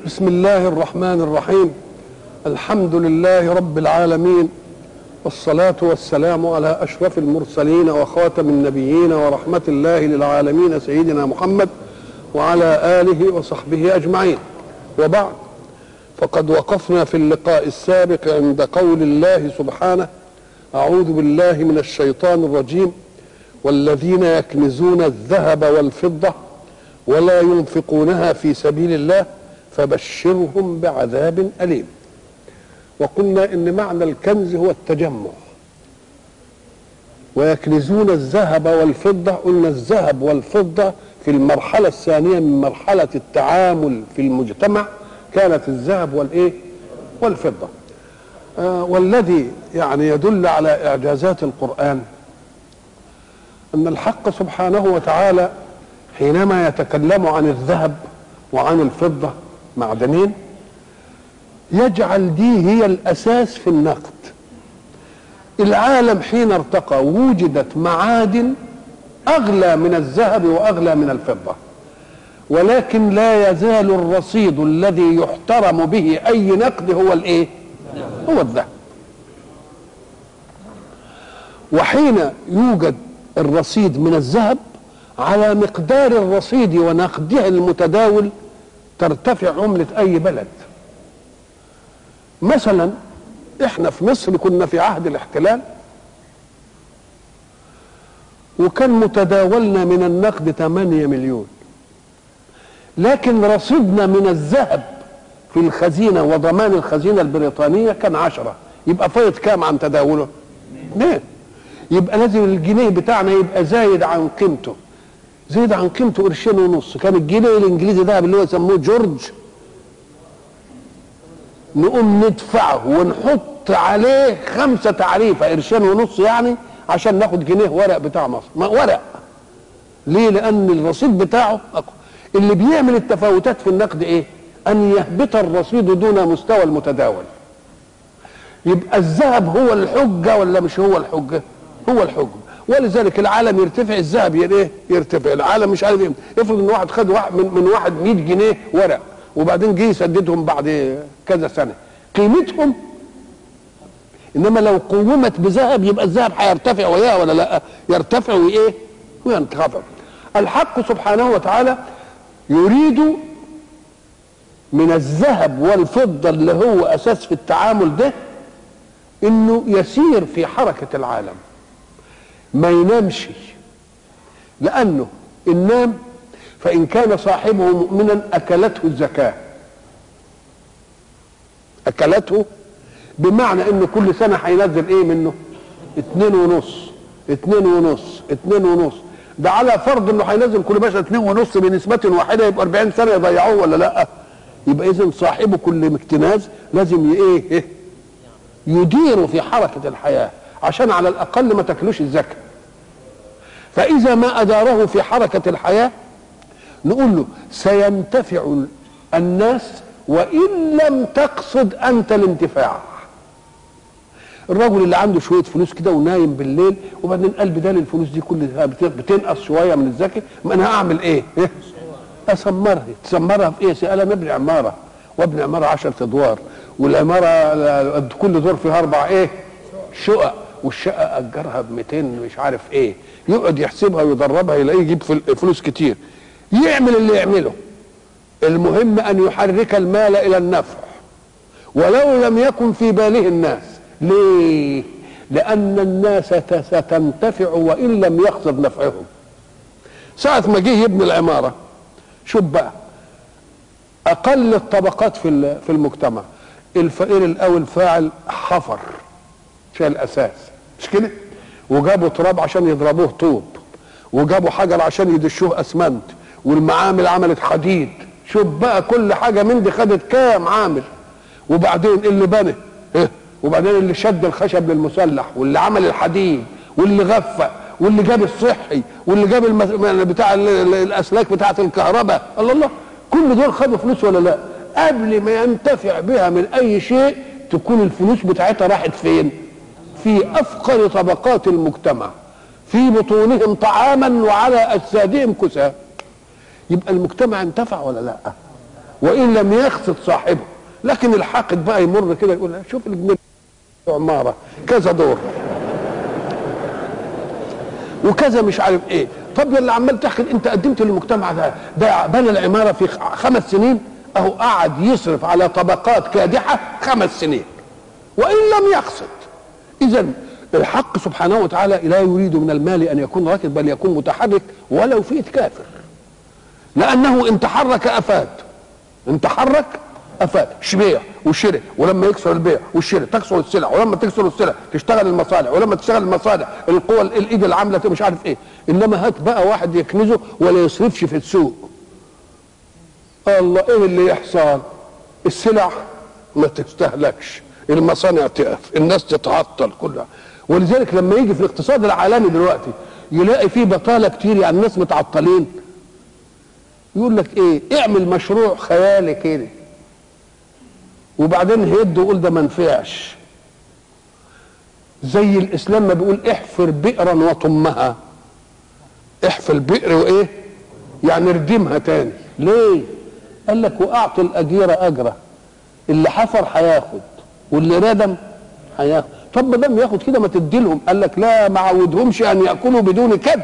بسم الله الرحمن الرحيم الحمد لله رب العالمين والصلاة والسلام على أشرف المرسلين وخاتم النبيين ورحمة الله للعالمين سيدنا محمد وعلى آله وصحبه أجمعين وبعد فقد وقفنا في اللقاء السابق عند قول الله سبحانه أعوذ بالله من الشيطان الرجيم والذين يكنزون الذهب والفضة ولا ينفقونها في سبيل الله فبشرهم بعذاب أليم وقلنا إن معنى الكنز هو التجمع ويكنزون الذهب والفضة قلنا الذهب والفضة في المرحلة الثانية من مرحلة التعامل في المجتمع كانت الذهب والإيه والفضة آه والذي يعني يدل على إعجازات القرآن أن الحق سبحانه وتعالى حينما يتكلم عن الذهب وعن الفضة معدنين يجعل دي هي الأساس في النقد العالم حين ارتقى وجدت معادن أغلى من الذهب وأغلى من الفضة ولكن لا يزال الرصيد الذي يحترم به أي نقد هو الإيه؟ هو الذهب وحين يوجد الرصيد من الذهب على مقدار الرصيد ونقده المتداول ترتفع عملة أي بلد مثلا احنا في مصر كنا في عهد الاحتلال وكان متداولنا من النقد 8 مليون لكن رصيدنا من الذهب في الخزينة وضمان الخزينة البريطانية كان عشرة يبقى فايض كام عن تداوله اثنين يبقى لازم الجنيه بتاعنا يبقى زايد عن قيمته زايد عن قيمته قرشين ونص كان الجنيه الانجليزي ده اللي هو يسموه جورج نقوم ندفعه ونحط عليه خمسة تعريفة قرشين ونص يعني عشان ناخد جنيه ورق بتاع مصر ما ورق ليه لأن الرصيد بتاعه أقوى اللي بيعمل التفاوتات في النقد ايه أن يهبط الرصيد دون مستوى المتداول يبقى الذهب هو الحجة ولا مش هو الحجة هو الحجة ولذلك العالم يرتفع الذهب ايه يرتفع العالم مش عارف ايه افرض ان واحد خد واحد من, من واحد 100 جنيه ورق وبعدين جه يسددهم بعد كذا سنه قيمتهم انما لو قومت بذهب يبقى الذهب هيرتفع وياها ولا لا يرتفع وايه وينخفض الحق سبحانه وتعالى يريد من الذهب والفضه اللي هو اساس في التعامل ده انه يسير في حركه العالم ما ينامش لانه ان نام فإن كان صاحبه مؤمنا أكلته الزكاة أكلته بمعنى إنه كل سنة هينزل إيه منه؟ اتنين ونص اتنين ونص اتنين ونص ده على فرض إنه هينزل كل باشا اتنين ونص بنسبة واحدة يبقى 40 سنة يضيعوه ولا لأ؟ يبقى إذا صاحبه كل اكتناز لازم إيه؟ إيه؟ يدير في حركة الحياة عشان على الأقل ما تاكلوش الزكاة فإذا ما أداره في حركة الحياة نقول له سينتفع الناس وان لم تقصد انت الانتفاع الرجل اللي عنده شويه فلوس كده ونايم بالليل وبعدين قال بدال الفلوس دي كلها بتنقص شويه من الزكاه ما انا هعمل ايه؟ إيه؟ اسمرها تسمرها في ايه؟ قال انا ابني عماره وابني عماره 10 ادوار والعماره كل دور فيها اربع ايه؟ شقق والشقه اجرها ب 200 مش عارف ايه يقعد يحسبها ويدربها يلاقيه يجيب فلوس كتير يعمل اللي يعمله المهم ان يحرك المال الى النفع ولو لم يكن في باله الناس ليه لان الناس ستنتفع وان لم يقصد نفعهم ساعة ما جه يبني العمارة شوف بقى أقل الطبقات في في المجتمع الفقير الأول فاعل حفر شيء الأساس مش كده؟ وجابوا تراب عشان يضربوه طوب وجابوا حجر عشان يدشوه أسمنت والمعامل عملت حديد شوف بقى كل حاجة من دي خدت كام عامل وبعدين اللي بنى إيه؟ وبعدين اللي شد الخشب للمسلح واللي عمل الحديد واللي غفى واللي جاب الصحي واللي جاب المس... بتاع الاسلاك بتاعه الكهرباء الله الله كل دول خدوا فلوس ولا لا قبل ما ينتفع بها من اي شيء تكون الفلوس بتاعتها راحت فين في افقر طبقات المجتمع في بطونهم طعاما وعلى اجسادهم كساء يبقى المجتمع انتفع ولا لا وان لم يقصد صاحبه لكن الحاقد بقى يمر كده يقول شوف الجنيه عماره كذا دور وكذا مش عارف ايه طب يا اللي عمال تحكي انت قدمت للمجتمع ده ده بنى العماره في خمس سنين اهو قعد يصرف على طبقات كادحه خمس سنين وان لم يقصد اذا الحق سبحانه وتعالى لا يريد من المال ان يكون راكد بل يكون متحرك ولو في كافر لانه ان تحرك افاد ان تحرك افاد بيع وشراء ولما يكسر البيع والشراء تكسر السلع ولما تكسر السلع تشتغل المصالح ولما تشتغل المصالح القوى الايد العامله مش عارف ايه انما هات بقى واحد يكنزه ولا يصرفش في السوق الله ايه اللي يحصل السلع ما تستهلكش المصانع تقف الناس تتعطل كلها ولذلك لما يجي في الاقتصاد العالمي دلوقتي يلاقي فيه بطاله كتير يعني الناس متعطلين يقول لك ايه اعمل مشروع خيالي كده وبعدين هيد ويقول ده ما نفعش زي الاسلام ما بيقول احفر بئرا وطمها احفر بئر وايه يعني ردمها تاني ليه قال لك واعطي الاجير اجره اللي حفر هياخد واللي ردم هياخد طب ما دام ياخد كده ما تدي لهم قال لك لا ما عودهمش ان ياكلوا بدون كد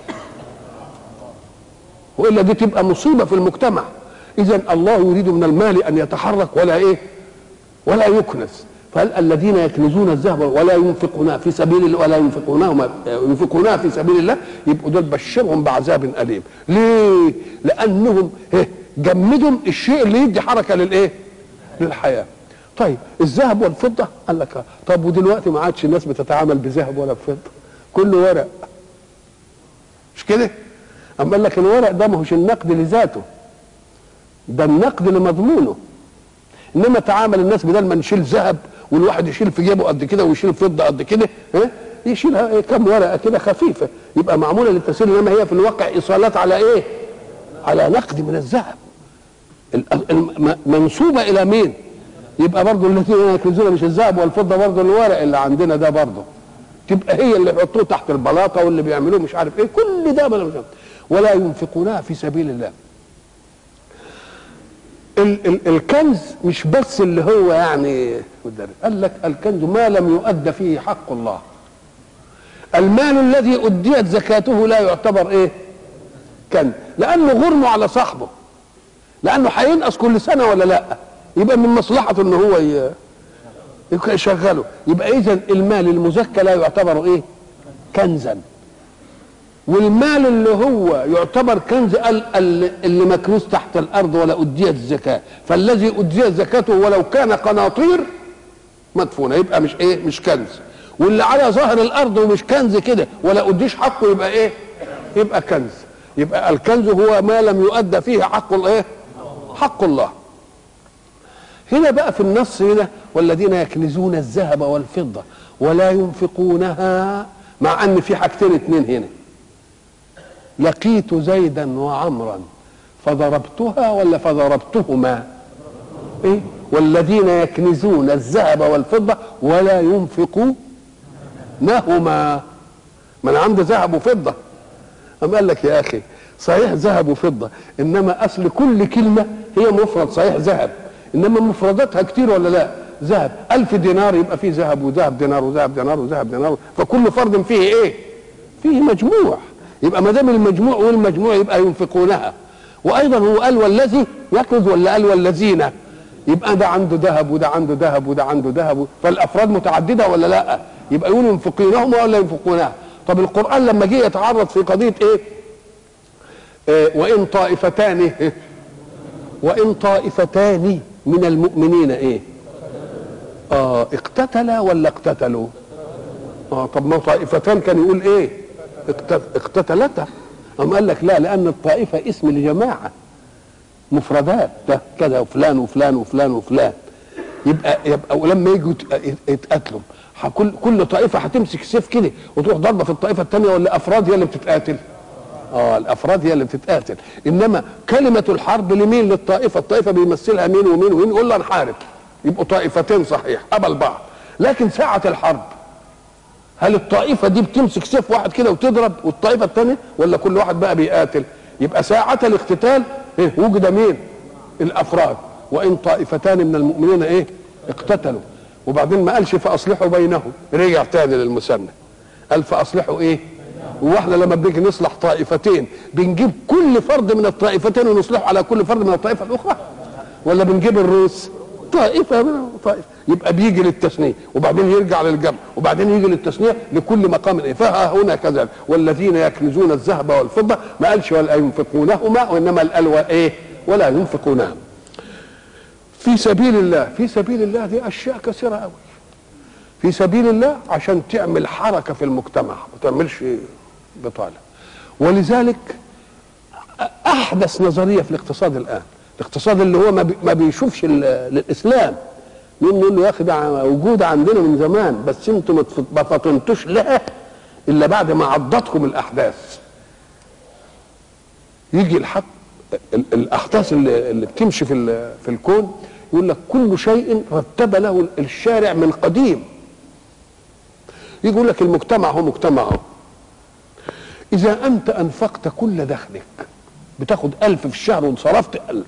والا دي تبقى مصيبه في المجتمع اذا الله يريد من المال ان يتحرك ولا ايه ولا يكنس فقال الذين يكنزون الذهب ولا ينفقونها في سبيل الله ولا ينفقونها ينفقونها في سبيل الله يبقوا دول بشرهم بعذاب اليم ليه لانهم جمدهم الشيء اللي يدي حركه للايه للحياه طيب الذهب والفضه قال لك طب ودلوقتي ما عادش الناس بتتعامل بذهب ولا بفضه كله ورق مش كده اما قال لك الورق ده ما هوش النقد لذاته ده النقد لمضمونه انما تعامل الناس بدل ما نشيل ذهب والواحد يشيل في جيبه قد كده ويشيل فضه قد كده ها يشيلها إيه كم ورقه كده خفيفه يبقى معموله للتسهيل انما هي في الواقع ايصالات على ايه؟ على نقد من الذهب منسوبه الى مين؟ يبقى برضه الذين يكنزون مش الذهب والفضه برضه الورق اللي عندنا ده برضه تبقى هي اللي بيحطوه تحت البلاطه واللي بيعملوه مش عارف ايه كل ده ولا ينفقونها في سبيل الله ال ال الكنز مش بس اللي هو يعني قال لك الكنز ما لم يؤد فيه حق الله المال الذي أديت زكاته لا يعتبر ايه كنز لأنه غرمه على صاحبه لأنه هينقص كل سنة ولا لا يبقى من مصلحته ان هو يشغله يبقى اذا المال المزكى لا يعتبر ايه كنزا والمال اللي هو يعتبر كنز اللي مكنوز تحت الارض ولا اديت الزكاه فالذي اديت زكاته ولو كان قناطير مدفونه يبقى مش ايه مش كنز واللي على ظهر الارض ومش كنز كده ولا اديش حقه يبقى ايه يبقى كنز يبقى الكنز هو ما لم يؤدى فيه حق الايه حق الله هنا بقى في النص هنا والذين يكنزون الذهب والفضه ولا ينفقونها مع ان في حاجتين اتنين هنا لقيت زيدا وعمرا فضربتها ولا فضربتهما ايه والذين يكنزون الذهب والفضة ولا ينفقونهما ما انا عندي ذهب وفضة أم قال لك يا أخي صحيح ذهب وفضة إنما أصل كل كلمة هي مفرد صحيح ذهب إنما مفرداتها كتير ولا لا ذهب ألف دينار يبقى فيه ذهب وذهب دينار وذهب دينار وذهب دينار فكل فرد فيه إيه فيه مجموع يبقى ما دام المجموع والمجموع يبقى ينفقونها وايضا هو قال والذي يكنز ولا قال والذين يبقى ده عنده ذهب وده عنده ذهب وده عنده ذهب فالافراد متعدده ولا لا يبقى يقول ينفقونهما ولا ينفقونها طب القران لما جه يتعرض في قضيه ايه, إيه وان طائفتان إيه وان طائفتان من المؤمنين ايه اه اقتتلا ولا اقتتلوا اه طب ما طائفتان كان يقول ايه اقتتلتا أم قال لك لا لأن الطائفة اسم لجماعة مفردات ده كذا وفلان وفلان وفلان وفلان يبقى يبقى ولما يجوا يتقاتلوا كل كل طائفه هتمسك سيف كده وتروح ضربه في الطائفه الثانيه ولا افراد هي اللي بتتقاتل اه الافراد هي اللي بتتقاتل انما كلمه الحرب لمين للطائفه الطائفه بيمثلها مين ومين ومين يقول له نحارب يبقوا طائفتين صحيح قبل بعض لكن ساعه الحرب هل الطائفه دي بتمسك سيف واحد كده وتضرب والطائفه الثانيه ولا كل واحد بقى بيقاتل يبقى ساعه الاقتتال إيه وجد مين الافراد وان طائفتان من المؤمنين ايه اقتتلوا وبعدين ما قالش فاصلحوا بينهم رجع تاني للمثنى قال فاصلحوا ايه واحنا لما بنيجي نصلح طائفتين بنجيب كل فرد من الطائفتين ونصلحه على كل فرد من الطائفه الاخرى ولا بنجيب الروس طائفه من طائفه يبقى بيجي للتثنيه وبعدين يرجع للجمع وبعدين يجي للتثنيه لكل مقام ايه فها هنا كذلك والذين يكنزون الذهب والفضه ما قالش ولا ينفقونهما وانما قال ايه ولا ينفقونها في سبيل الله في سبيل الله دي اشياء كثيره قوي في سبيل الله عشان تعمل حركه في المجتمع ما تعملش بطاله ولذلك احدث نظريه في الاقتصاد الان الاقتصاد اللي هو ما, بي ما بيشوفش الاسلام نقول له يا اخي ده وجود عندنا من زمان بس انتم ما فطنتوش لها الا بعد ما عضتكم الاحداث يجي الحق الاحداث اللي, اللي بتمشي في في الكون يقول لك كل شيء رتب له الشارع من قديم يجي يقول لك المجتمع هو مجتمع هو اذا انت انفقت كل دخلك بتاخد ألف في الشهر وصرفت ألف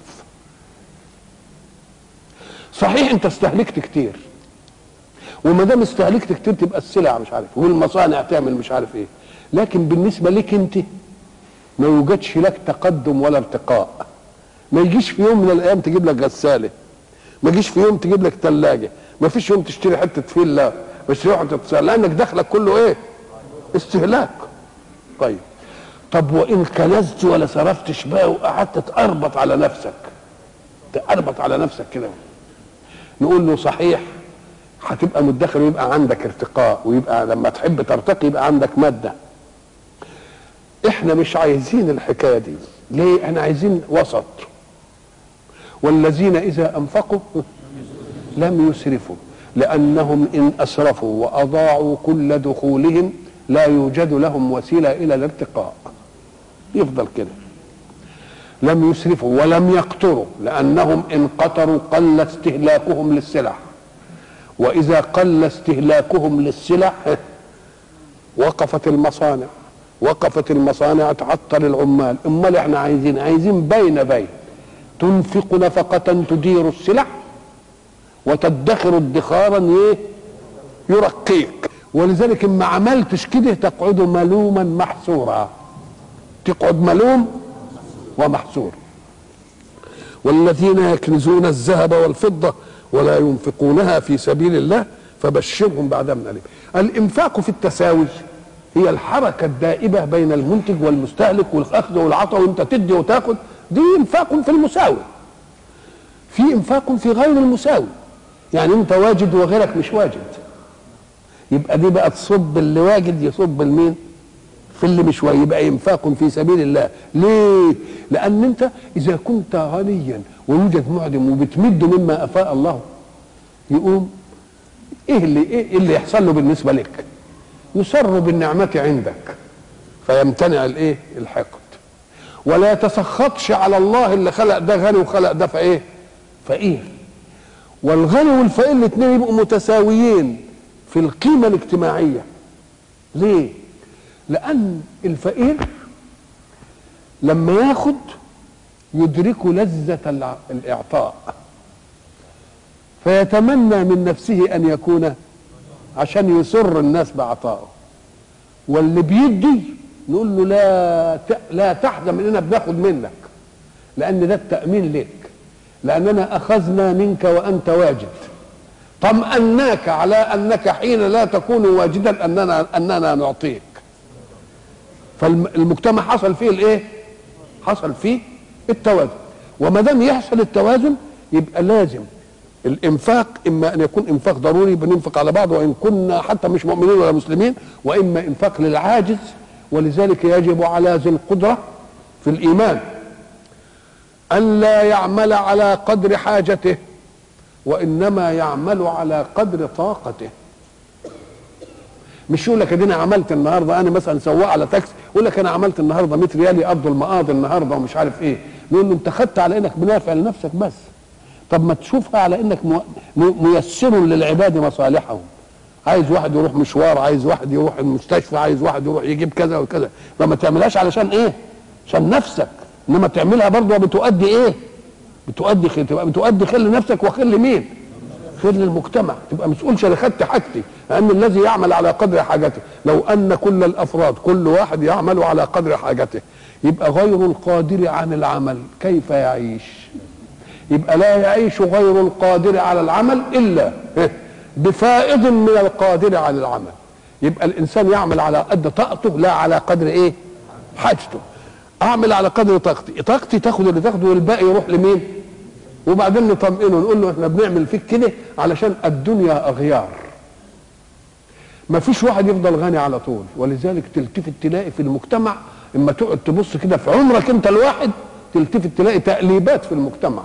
صحيح انت استهلكت كتير وما دام استهلكت كتير تبقى السلع مش عارف والمصانع تعمل مش عارف ايه لكن بالنسبه لك انت ما يوجدش لك تقدم ولا ارتقاء ما يجيش في يوم من الايام تجيب لك غساله ما يجيش في يوم تجيب لك ثلاجه ما فيش يوم تشتري حته فيلا مش تروح تتصل لانك دخلك كله ايه استهلاك طيب طب وان كنزت ولا صرفتش بقى وقعدت تقربط على نفسك تقربط على نفسك كده نقول له صحيح هتبقى مدخر ويبقى عندك ارتقاء ويبقى لما تحب ترتقي يبقى عندك ماده احنا مش عايزين الحكايه دي ليه احنا عايزين وسط والذين اذا انفقوا لم يسرفوا لانهم ان اسرفوا واضاعوا كل دخولهم لا يوجد لهم وسيله الى الارتقاء يفضل كده لم يسرفوا ولم يقتروا لانهم ان قتروا قل استهلاكهم للسلع واذا قل استهلاكهم للسلع وقفت المصانع وقفت المصانع تعطل العمال امال احنا عايزين عايزين بين بين تنفق نفقة تدير السلع وتدخر ادخارا ايه يرقيك ولذلك ما عملتش كده تقعد ملوما محسورا تقعد ملوم ومحسور والذين يكنزون الذهب والفضة ولا ينفقونها في سبيل الله فبشرهم بعذاب أليم الإنفاق في التساوي هي الحركة الدائبة بين المنتج والمستهلك والأخذ والعطاء وأنت تدي وتاخذ دي إنفاق في المساوي في إنفاق في غير المساوي يعني أنت واجد وغيرك مش واجد يبقى دي بقى تصب اللي واجد يصب المين في اللي مش واجد يبقى انفاق في سبيل الله ليه لان انت اذا كنت غنيا ويوجد معدم وبتمد مما افاء الله يقوم ايه اللي ايه اللي يحصل له بالنسبه لك يسر بالنعمه عندك فيمتنع الايه الحقد ولا يتسخطش على الله اللي خلق ده غني وخلق ده فايه فقير والغني والفقير الاثنين يبقوا متساويين في القيمة الاجتماعية ليه لأن الفقير لما ياخد يدرك لذة الإعطاء فيتمنى من نفسه أن يكون عشان يسر الناس بعطائه واللي بيدي نقول له لا لا تحزن اننا بناخد منك لان ده التامين لك لاننا اخذنا منك وانت واجد طمأناك على انك حين لا تكون واجدا اننا اننا نعطيك فالمجتمع حصل فيه الايه حصل فيه التوازن وما دام يحصل التوازن يبقى لازم الانفاق اما ان يكون انفاق ضروري بننفق على بعض وان كنا حتى مش مؤمنين ولا مسلمين واما انفاق للعاجز ولذلك يجب على ذي القدره في الايمان ان لا يعمل على قدر حاجته وانما يعمل على قدر طاقته مش يقول لك ادينا عملت النهارده انا مثلا سواق على تاكسي يقول لك انا عملت النهارده 100 ريال يقضوا المقاضي النهارده ومش عارف ايه نقول له انت خدت على انك بنافع لنفسك بس طب ما تشوفها على انك ميسر للعباد مصالحهم عايز واحد يروح مشوار عايز واحد يروح المستشفى عايز واحد يروح يجيب كذا وكذا فما تعملهاش علشان ايه عشان نفسك انما تعملها برضه بتؤدي ايه بتؤدي خير تبقى بتؤدي خير لنفسك وخير لمين خير للمجتمع تبقى مسؤول انا خدت حاجتي لان الذي يعمل على قدر حاجته لو ان كل الافراد كل واحد يعمل على قدر حاجته يبقى غير القادر عن العمل كيف يعيش يبقى لا يعيش غير القادر على العمل الا بفائض من القادر على العمل يبقى الانسان يعمل على قد طاقته لا على قدر ايه حاجته اعمل على قدر طاقتي طاقتي تاخد اللي تاخده والباقي يروح لمين وبعدين نطمئنه نقول له احنا بنعمل فيك كده علشان الدنيا اغيار ما فيش واحد يفضل غني على طول ولذلك تلتفت تلاقي في المجتمع اما تقعد تبص كده في عمرك انت الواحد تلتفت تلاقي تقليبات في المجتمع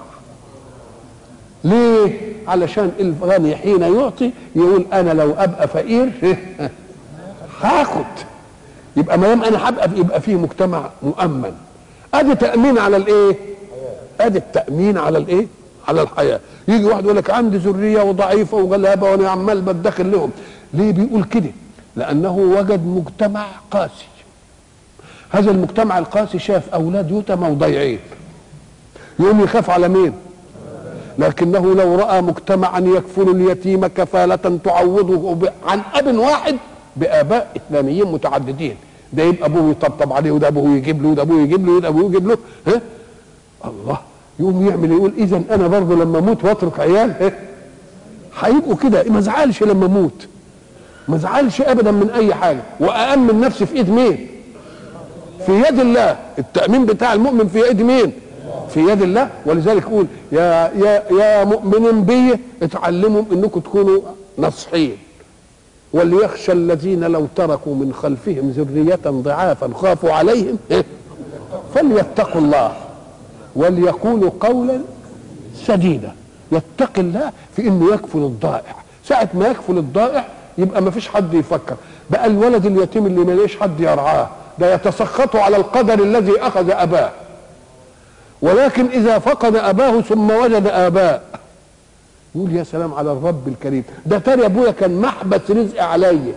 ليه علشان الغني حين يعطي يقول انا لو ابقى فقير هاخد يبقى ما دام انا هبقى يبقى فيه مجتمع مؤمن ادي تامين على الايه ادي التامين على الايه على الحياه يجي واحد يقول لك عندي ذريه وضعيفه وغلابه وانا عمال بدخل لهم ليه بيقول كده لانه وجد مجتمع قاسي هذا المجتمع القاسي شاف اولاد يتامى وضيعين يقوم يخاف على مين لكنه لو راى مجتمعا يكفل اليتيم كفاله تعوضه عن اب واحد باباء اسلاميين متعددين ده يبقى ابوه يطبطب عليه وده ابوه يجيب له وده ابوه يجيب له وده ابوه يجيب له ها الله يقوم يعمل يقول اذا انا برضه لما اموت واترك عيال ها هيبقوا كده ما ازعلش لما اموت ما ازعلش ابدا من اي حاجه وامن نفسي في ايد مين في يد الله التامين بتاع المؤمن في يد مين في يد الله ولذلك يقول يا يا يا مؤمنين بي اتعلموا انكم تكونوا نصحين وليخشى الذين لو تركوا من خلفهم ذرية ضعافا خافوا عليهم فليتقوا الله وليقولوا قولا سديدا يتقي الله في انه يكفل الضائع ساعة ما يكفل الضائع يبقى ما فيش حد يفكر بقى الولد اليتيم اللي ما ليش حد يرعاه ده يتسخط على القدر الذي اخذ اباه ولكن اذا فقد اباه ثم وجد اباء يقول يا سلام على الرب الكريم ده ترى ابويا كان محبس رزق عليا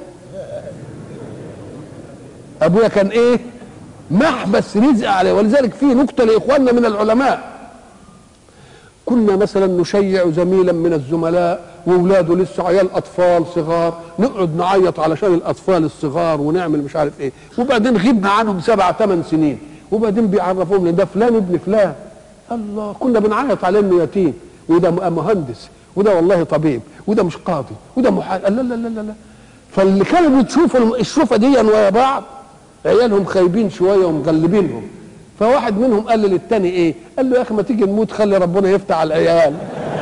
ابويا كان ايه محبس رزق عليا ولذلك في نكته لاخواننا من العلماء كنا مثلا نشيع زميلا من الزملاء واولاده لسه عيال اطفال صغار نقعد نعيط علشان الاطفال الصغار ونعمل مش عارف ايه وبعدين غبنا عنهم سبع ثمان سنين وبعدين بيعرفوهم ان ده فلان ابن فلان الله كنا بنعيط عليه انه يتيم وده مهندس وده والله طبيب وده مش قاضي وده محامي لا لا لا لا لا فاللي كانوا بتشوفوا الشوفه دي ويا بعض عيالهم خايبين شويه ومغلبينهم فواحد منهم قال للتاني ايه؟ قال له يا اخي ما تيجي نموت خلي ربنا يفتح على العيال.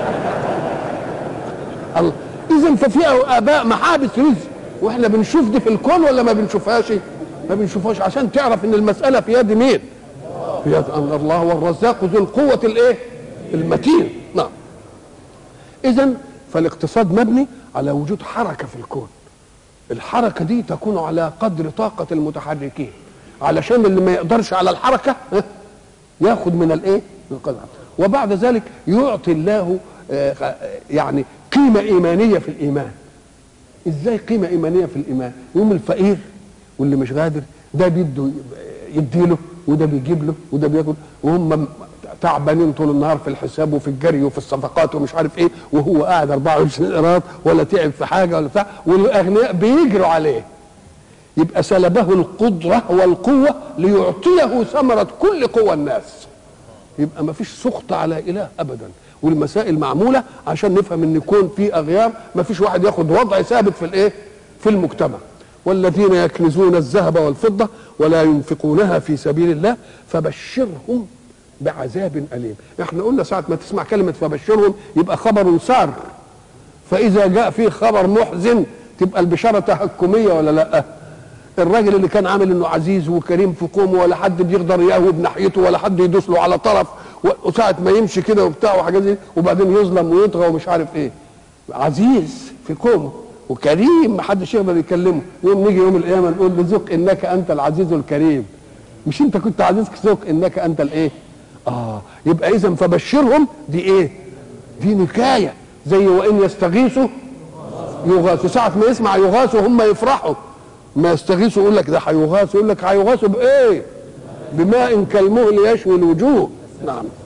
الله اذا ففي اباء محابس رزق واحنا بنشوف دي في الكون ولا ما بنشوفهاش؟ ما بنشوفهاش عشان تعرف ان المساله في يد مين؟ في يد ان الله والرزاق ذو القوه الايه؟ المتين نعم. اذا فالاقتصاد مبني على وجود حركه في الكون. الحركه دي تكون على قدر طاقه المتحركين. علشان اللي ما يقدرش على الحركة ياخد من الايه من القدر وبعد ذلك يعطي الله يعني قيمة إيمانية في الإيمان إزاي قيمة إيمانية في الإيمان يوم الفقير واللي مش قادر ده بيده يديله وده بيجيب له وده بياكل وهم تعبانين طول النهار في الحساب وفي الجري وفي الصفقات ومش عارف ايه وهو قاعد 24 قراط ولا تعب في حاجه ولا بتاع والاغنياء بيجروا عليه يبقى سلبه القدرة والقوة ليعطيه ثمرة كل قوى الناس يبقى ما فيش سخط على إله أبدا والمسائل معمولة عشان نفهم ان يكون في أغيار ما فيش واحد ياخد وضع ثابت في الإيه في المجتمع والذين يكنزون الذهب والفضة ولا ينفقونها في سبيل الله فبشرهم بعذاب أليم احنا قلنا ساعة ما تسمع كلمة فبشرهم يبقى خبر سار فإذا جاء فيه خبر محزن تبقى البشارة تهكمية ولا لأ الراجل اللي كان عامل انه عزيز وكريم في قومه ولا حد بيقدر يهوب ناحيته ولا حد يدوس له على طرف وساعة ما يمشي كده وبتاع وحاجات زي وبعدين يظلم ويطغى ومش عارف ايه عزيز في قومه وكريم ما حدش يقدر يكلمه يوم نيجي يوم القيامه نقول له ذق انك انت العزيز الكريم مش انت كنت عزيز ذق انك انت الايه اه يبقى اذا فبشرهم دي ايه دي نكايه زي وان يستغيثوا يغاثوا ساعة ما يسمع يغاثوا هم يفرحوا ما يستغيثوا يقول لك ده هيغاثوا يقول لك هيغاثوا بايه؟ بماء كالمهل يشوي الوجوه نعم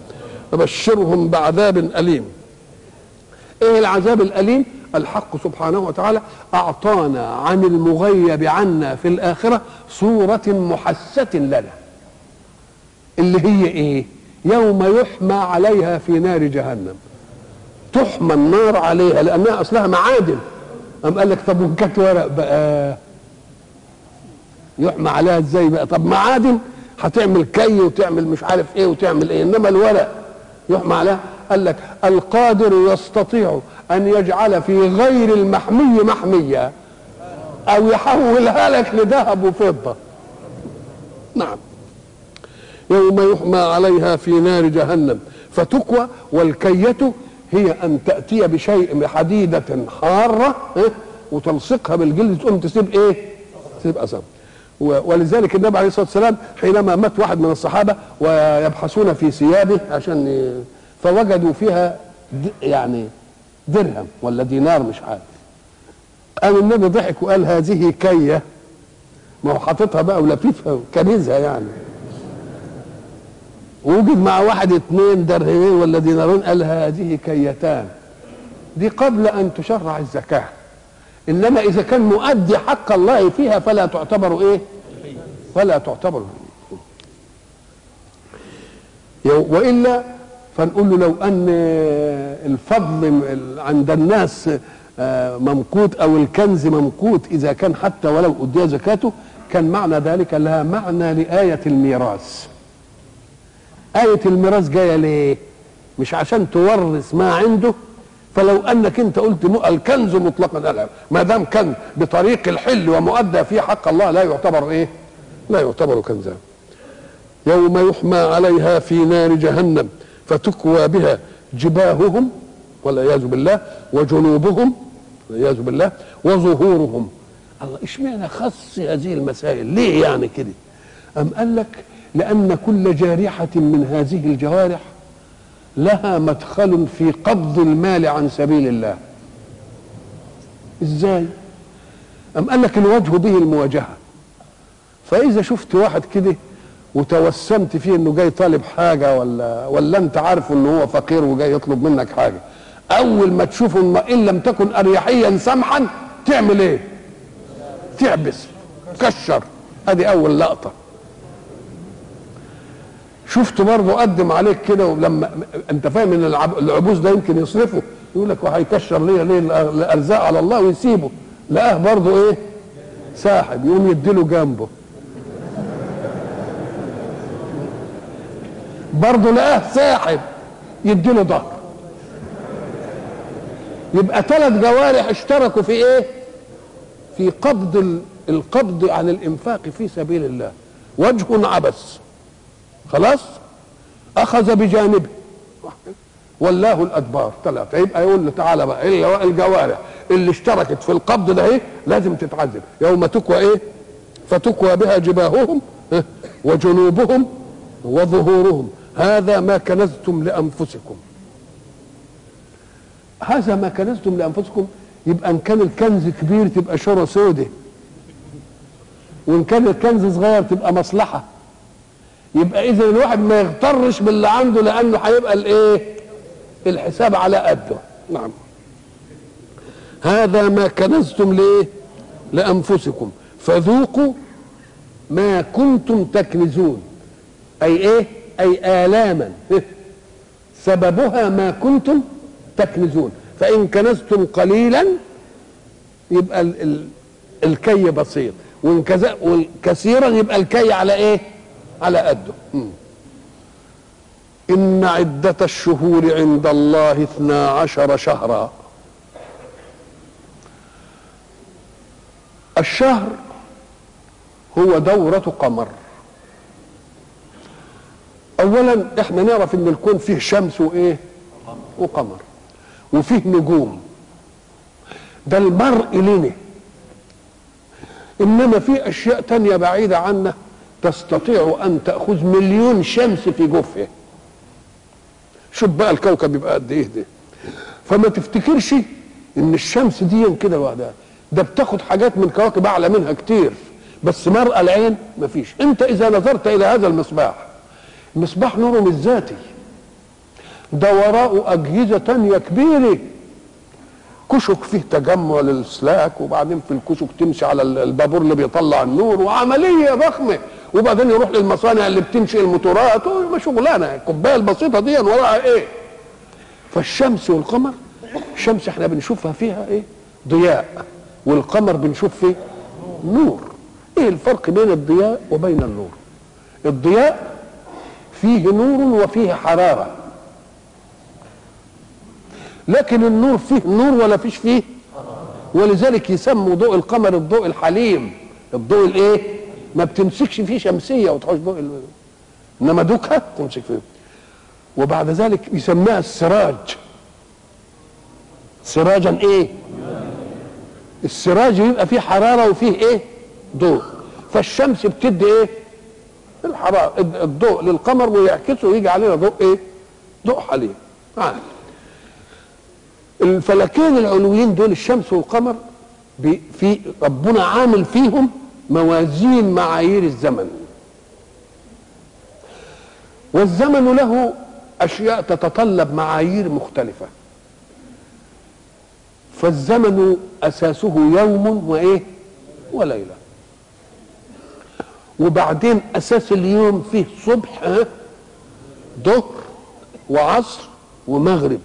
فبشرهم بعذاب أليم ايه العذاب الأليم الحق سبحانه وتعالى أعطانا عن المغيب عنا في الآخرة صورة محسة لنا اللي هي ايه يوم يحمى عليها في نار جهنم تحمى النار عليها لانها اصلها معادن قام قال لك طب وان كانت ورق بقى يحمى عليها ازاي بقى طب معادن هتعمل كي وتعمل مش عارف ايه وتعمل ايه انما الورق يحمى عليها قال لك القادر يستطيع ان يجعل في غير المحمي محمية او يحولها لك لذهب وفضة نعم يوم يحمى عليها في نار جهنم فتكوى والكية هي أن تأتي بشيء بحديدة حارة إيه؟ وتلصقها بالجلد تقوم تسيب إيه؟ تسيب أثر ولذلك النبي عليه الصلاة والسلام حينما مات واحد من الصحابة ويبحثون في ثيابه عشان ي... فوجدوا فيها د... يعني درهم ولا دينار مش عارف قام النبي ضحك وقال هذه كية ما هو حاططها بقى ولفيفها وكنزها يعني ووجد مع واحد اثنين درهمين ولا دينارين قال هذه كيتان دي قبل ان تشرع الزكاه انما اذا كان مؤدي حق الله فيها فلا تعتبر ايه فلا تعتبر والا فنقول له لو ان الفضل عند الناس ممقوت او الكنز ممقوت اذا كان حتى ولو ادي زكاته كان معنى ذلك لها معنى لايه الميراث آية الميراث جاية ليه؟ مش عشان تورث ما عنده فلو انك انت قلت الكنز مطلقا لا ما دام كان بطريق الحل ومؤدى فيه حق الله لا يعتبر ايه؟ لا يعتبر كنزا. يوم يحمى عليها في نار جهنم فتكوى بها جباههم والعياذ بالله وجنوبهم والعياذ بالله وظهورهم الله اشمعنى خص هذه المسائل ليه يعني كده؟ أم قال لك لأن كل جارحة من هذه الجوارح لها مدخل في قبض المال عن سبيل الله ازاي أم قال لك الوجه به المواجهة فإذا شفت واحد كده وتوسمت فيه انه جاي طالب حاجة ولا ولا انت عارف انه هو فقير وجاي يطلب منك حاجة اول ما تشوفه ان لم تكن اريحيا سمحا تعمل ايه تعبس كشر ادي اول لقطه شفت برضه قدم عليك كده ولما انت فاهم ان العبوس ده يمكن يصرفه يقول لك وهيكشر ليه ليه الارزاق على الله ويسيبه لقاه برضه ايه ساحب يقوم يديله جنبه برضه لقاه ساحب يديله ظهر يبقى ثلاث جوارح اشتركوا في ايه في قبض القبض عن الانفاق في سبيل الله وجه عبس خلاص اخذ بجانبه ولاه الادبار ثلاثه يبقى يقول له تعالى بقى الجوارح اللي اشتركت في القبض ده ايه لازم تتعذب يوم تكوى ايه فتكوى بها جباههم وجنوبهم وظهورهم هذا ما كنزتم لانفسكم هذا ما كنزتم لانفسكم يبقى ان كان الكنز كبير تبقى شره سودة وان كان الكنز صغير تبقى مصلحه يبقى اذا الواحد ما يغترش باللي عنده لانه هيبقى الايه الحساب على قده نعم هذا ما كنزتم ليه لانفسكم فذوقوا ما كنتم تكنزون اي ايه اي الاما سببها ما كنتم تكنزون فان كنزتم قليلا يبقى ال ال الكي بسيط وان كثيرا يبقى الكي على ايه على قده مم. إن عدة الشهور عند الله اثنا عشر شهرا الشهر هو دورة قمر أولا احنا نعرف إن الكون فيه شمس وإيه وقمر وفيه نجوم ده المرء لنا إنما في أشياء تانية بعيدة عنا تستطيع ان تاخذ مليون شمس في جوفها شوف بقى الكوكب يبقى قد ايه ده فما تفتكرش ان الشمس دي كده لوحدها ده بتاخد حاجات من كواكب اعلى منها كتير بس مرأى العين مفيش انت اذا نظرت الى هذا المصباح المصباح نوره مش ذاتي ده وراءه أجهزة تانية كبيرة كشك فيه تجمع للسلاك وبعدين في الكشك تمشي على البابور اللي بيطلع النور وعملية ضخمة وبعدين يروح للمصانع اللي بتنشئ الموتورات شغلانة الكوباية البسيطة دي وراها ايه فالشمس والقمر الشمس احنا بنشوفها فيها ايه ضياء والقمر بنشوف فيه نور ايه الفرق بين الضياء وبين النور الضياء فيه نور وفيه حرارة لكن النور فيه نور ولا فيش فيه ولذلك يسموا ضوء القمر الضوء الحليم الضوء الايه ما بتمسكش فيه شمسيه وتحوش ضوء ال... انما دوكها تمسك فيه وبعد ذلك يسميها السراج سراجا ايه السراج يبقى فيه حراره وفيه ايه ضوء فالشمس بتدي ايه الحراره الضوء للقمر ويعكسه ويجي علينا ضوء ايه ضوء حليم آه. الفلكين العلويين دول الشمس والقمر في ربنا عامل فيهم موازين معايير الزمن والزمن له اشياء تتطلب معايير مختلفه فالزمن اساسه يوم وايه وليله وبعدين اساس اليوم فيه صبح ظهر وعصر ومغرب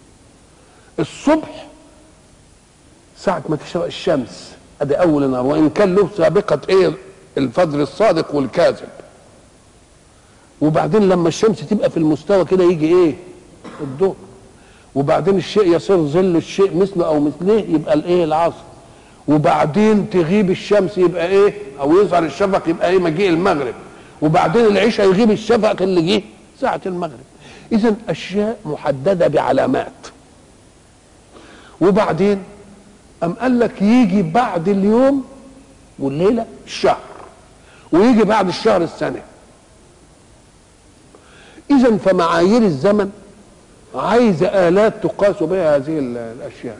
الصبح ساعة ما تشرق الشمس ادي اول النهار وان كان له سابقة ايه الفجر الصادق والكاذب وبعدين لما الشمس تبقى في المستوى كده يجي ايه الظهر وبعدين الشيء يصير ظل الشيء مثله او مثله يبقى الايه العصر وبعدين تغيب الشمس يبقى ايه او يظهر الشفق يبقى ايه مجيء المغرب وبعدين العشاء يغيب الشفق اللي جه ساعة المغرب اذا اشياء محددة بعلامات وبعدين أم قال لك يجي بعد اليوم والليلة الشهر ويجي بعد الشهر السنة إذا فمعايير الزمن عايزة آلات تقاس بها هذه الأشياء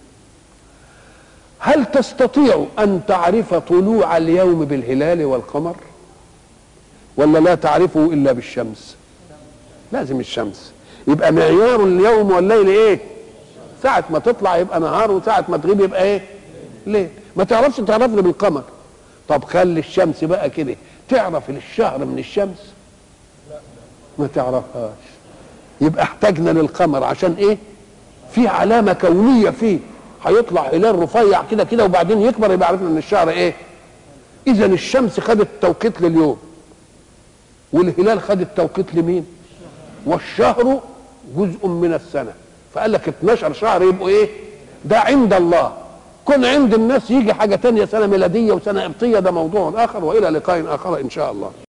هل تستطيع أن تعرف طلوع اليوم بالهلال والقمر ولا لا تعرفه إلا بالشمس لازم الشمس يبقى معيار اليوم والليل إيه ساعة ما تطلع يبقى نهار وساعة ما تغيب يبقى ايه؟ ليل ما تعرفش تعرفني بالقمر طب خلي الشمس بقى كده تعرف الشهر من الشمس ما تعرفهاش يبقى احتاجنا للقمر عشان ايه؟ في علامة كونية فيه هيطلع هلال رفيع كده كده وبعدين يكبر يبقى عرفنا ان الشهر ايه؟ اذا الشمس خدت توقيت لليوم والهلال خد التوقيت لمين؟ والشهر جزء من السنه فقال لك 12 شهر يبقوا ايه ده عند الله كن عند الناس يجي حاجة تانية سنة ميلادية وسنة قبطية ده موضوع آخر وإلى لقاء آخر إن شاء الله